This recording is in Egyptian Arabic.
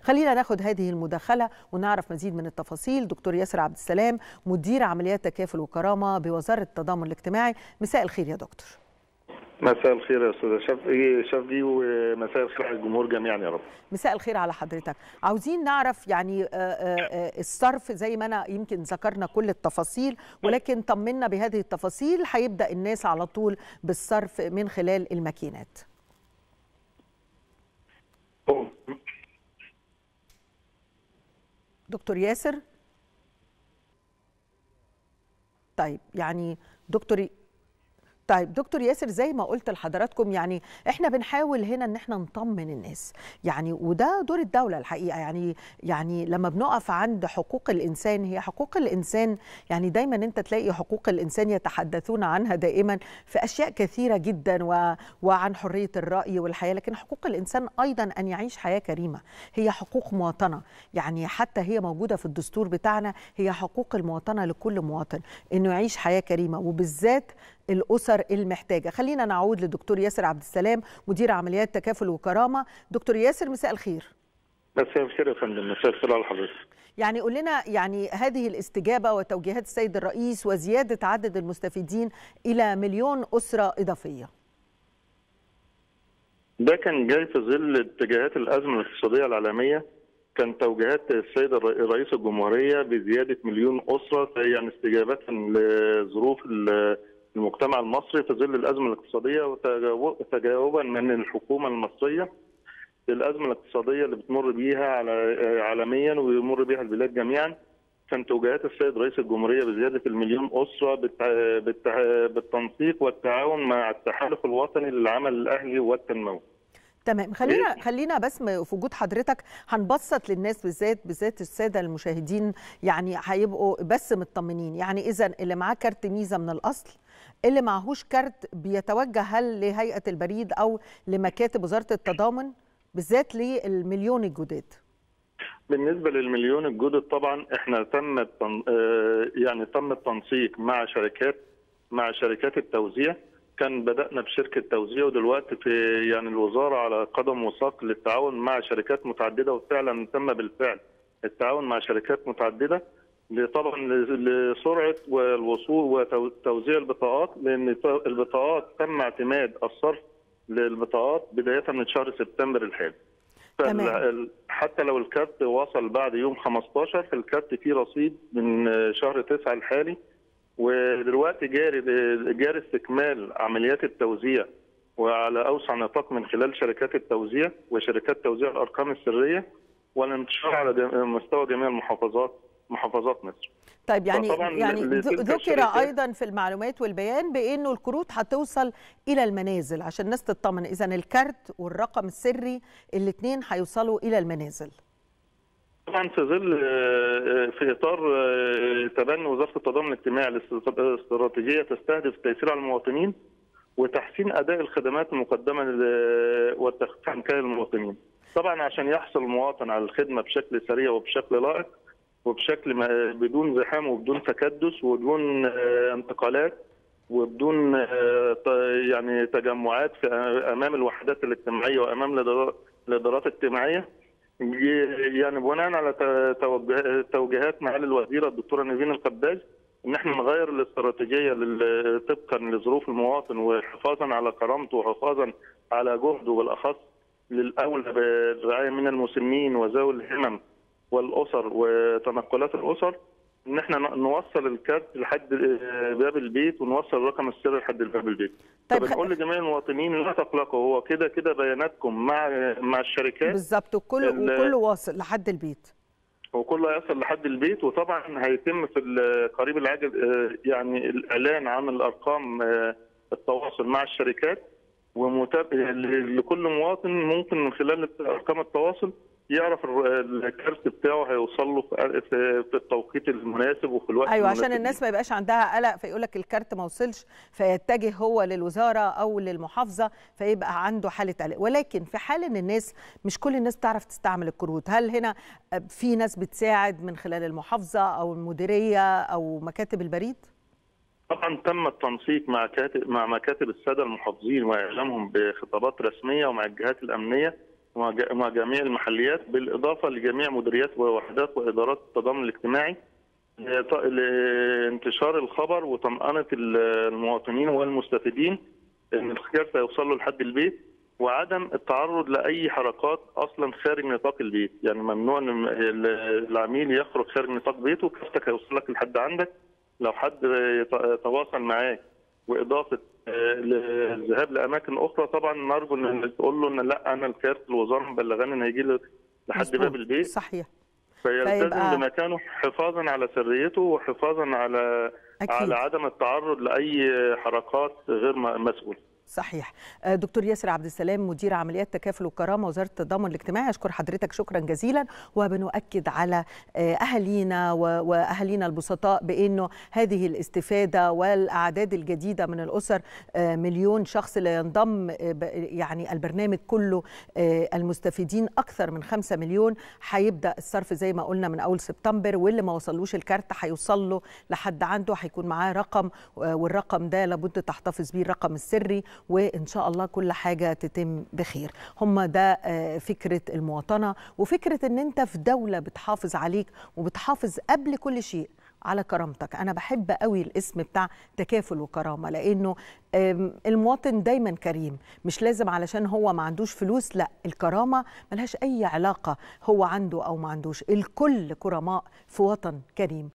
خلينا ناخد هذه المداخله ونعرف مزيد من التفاصيل دكتور ياسر عبد السلام مدير عمليات تكافل وكرامه بوزاره التضامن الاجتماعي مساء الخير يا دكتور مساء الخير يا استاذه شفقي شفقي ومساء الخير على الجمهور جميعا يا رب مساء الخير على حضرتك عاوزين نعرف يعني الصرف زي ما انا يمكن ذكرنا كل التفاصيل ولكن طمنا بهذه التفاصيل هيبدا الناس على طول بالصرف من خلال الماكينات دكتور ياسر طيب يعني دكتور طيب دكتور ياسر زي ما قلت لحضراتكم يعني احنا بنحاول هنا ان احنا نطمن الناس يعني وده دور الدوله الحقيقه يعني يعني لما بنقف عند حقوق الانسان هي حقوق الانسان يعني دايما انت تلاقي حقوق الانسان يتحدثون عنها دائما في اشياء كثيره جدا و... وعن حريه الراي والحياه لكن حقوق الانسان ايضا ان يعيش حياه كريمه هي حقوق مواطنه يعني حتى هي موجوده في الدستور بتاعنا هي حقوق المواطنه لكل مواطن انه يعيش حياه كريمه وبالذات الاسر المحتاجه خلينا نعود للدكتور ياسر عبد السلام مدير عمليات تكافل وكرامه دكتور ياسر مساء الخير مساء الخير يا فندم مساء الخير على حضرتك يعني قول لنا يعني هذه الاستجابه وتوجيهات السيد الرئيس وزياده عدد المستفيدين الى مليون اسره اضافيه ده كان جاي في ظل اتجاهات الازمه الاقتصاديه العالميه كان توجيهات السيد رئيس الجمهوريه بزياده مليون اسره يعني استجابه لظروف المجتمع المصري في ظل الازمه الاقتصاديه وتجاوبا من الحكومه المصريه للازمه الاقتصاديه اللي بتمر بيها على عالميا ويمر بيها البلاد جميعا كان توجيهات السيد رئيس الجمهوريه بزياده المليون اسره بالتنسيق والتعاون مع التحالف الوطني للعمل الاهلي والتنموي. تمام خلينا خلينا بس في وجود حضرتك هنبسط للناس بالذات بالذات الساده المشاهدين يعني هيبقوا بس مطمنين يعني اذا اللي معاه كارت ميزه من الاصل اللي معهوش كارت بيتوجه هل لهيئه البريد او لمكاتب وزاره التضامن بالذات للمليون الجداد بالنسبه للمليون الجدد طبعا احنا تم يعني تم التنسيق مع شركات مع شركات التوزيع كان بدانا بشركه توزيع ودلوقتي في يعني الوزاره على قدم وساق للتعاون مع شركات متعدده وفعلا تم بالفعل التعاون مع شركات متعدده طبعا لسرعه والوصول وتوزيع البطاقات لان البطاقات تم اعتماد الصرف للبطاقات بدايه من شهر سبتمبر الحالي. حتى لو الكارت وصل بعد يوم 15 فالكارت فيه رصيد من شهر 9 الحالي ودلوقتي جاري جاري استكمال عمليات التوزيع وعلى اوسع نطاق من خلال شركات التوزيع وشركات توزيع الارقام السريه والانتشار على مستوى جميع المحافظات محافظات مصر. طيب يعني يعني ذكر ايضا في المعلومات والبيان بانه الكروت هتوصل الى المنازل عشان الناس تطمن اذا الكارت والرقم السري الاثنين هيوصلوا الى المنازل. طبعا في ظل في اطار تبني وزاره التضامن الاجتماعي لاستراتيجيه تستهدف التيسير على المواطنين وتحسين اداء الخدمات المقدمه والتخفيف عن كاهل المواطنين. طبعا عشان يحصل المواطن على الخدمه بشكل سريع وبشكل لائق وبشكل بدون زحام وبدون تكدس وبدون انتقالات وبدون يعني تجمعات في امام الوحدات الاجتماعيه وامام الادارات الاجتماعيه يعني بناء على توجيهات معالي الوزيره الدكتوره نيفين القباج ان احنا نغير الاستراتيجيه طبقا لظروف المواطن وحفاظا على كرامته وحفاظا على جهده بالاخص للاولى بالرعايه من المسنين وذوي الهمم والاسر وتنقلات الاسر ان احنا نوصل الكارت لحد باب البيت ونوصل الرقم السري لحد باب البيت. طيب فبنقول لجميع المواطنين لا تقلقوا هو كده كده بياناتكم مع مع الشركات بالظبط وكله وكله واصل لحد البيت. وكله هيصل لحد البيت وطبعا هيتم في القريب العاجل يعني الاعلان عن الارقام التواصل مع الشركات ومتابعه لكل مواطن ممكن من خلال ارقام التواصل يعرف الكارت بتاعه هيوصل له في التوقيت المناسب وفي الوقت ايوه المناسب عشان الناس ما يبقاش عندها قلق فيقول لك الكارت ما وصلش فيتجه هو للوزاره او للمحافظه فيبقى عنده حاله قلق ولكن في حال ان الناس مش كل الناس تعرف تستعمل الكروت هل هنا في ناس بتساعد من خلال المحافظه او المديريه او مكاتب البريد؟ طبعا تم التنسيق مع كاتب مع مكاتب الساده المحافظين واعلامهم بخطابات رسميه ومع الجهات الامنيه مع جميع المحليات بالاضافه لجميع مديريات ووحدات وادارات التضامن الاجتماعي لانتشار الخبر وطمأنة المواطنين والمستفيدين ان الخيار سيوصل له لحد البيت وعدم التعرض لاي حركات اصلا خارج نطاق البيت، يعني ممنوع ان العميل يخرج خارج نطاق بيته كافتك هيوصل لك لحد عندك لو حد تواصل معاك واضافه الذهاب لاماكن اخرى طبعا نرجو ان تقول له ان لا انا الكارت الوزاره مبلغاني ان هيجي لحد باب البيت صحيح فيلتزم فيبقى... بمكانه حفاظا على سريته وحفاظا على أكيد. على عدم التعرض لاي حركات غير مسؤوله صحيح دكتور ياسر عبد السلام مدير عمليات تكافل وكرامه وزاره التضامن الاجتماعي اشكر حضرتك شكرا جزيلا وبنؤكد على اهالينا واهالينا البسطاء بانه هذه الاستفاده والاعداد الجديده من الاسر مليون شخص لينضم يعني البرنامج كله المستفيدين اكثر من 5 مليون هيبدا الصرف زي ما قلنا من اول سبتمبر واللي ما وصلوش الكارت هيوصل له لحد عنده هيكون معاه رقم والرقم ده لابد تحتفظ بيه الرقم السري وان شاء الله كل حاجه تتم بخير هم ده فكره المواطنه وفكره ان انت في دوله بتحافظ عليك وبتحافظ قبل كل شيء على كرامتك انا بحب قوي الاسم بتاع تكافل وكرامه لانه المواطن دايما كريم مش لازم علشان هو ما عندوش فلوس لا الكرامه ملهاش اي علاقه هو عنده او ما عندوش الكل كرماء في وطن كريم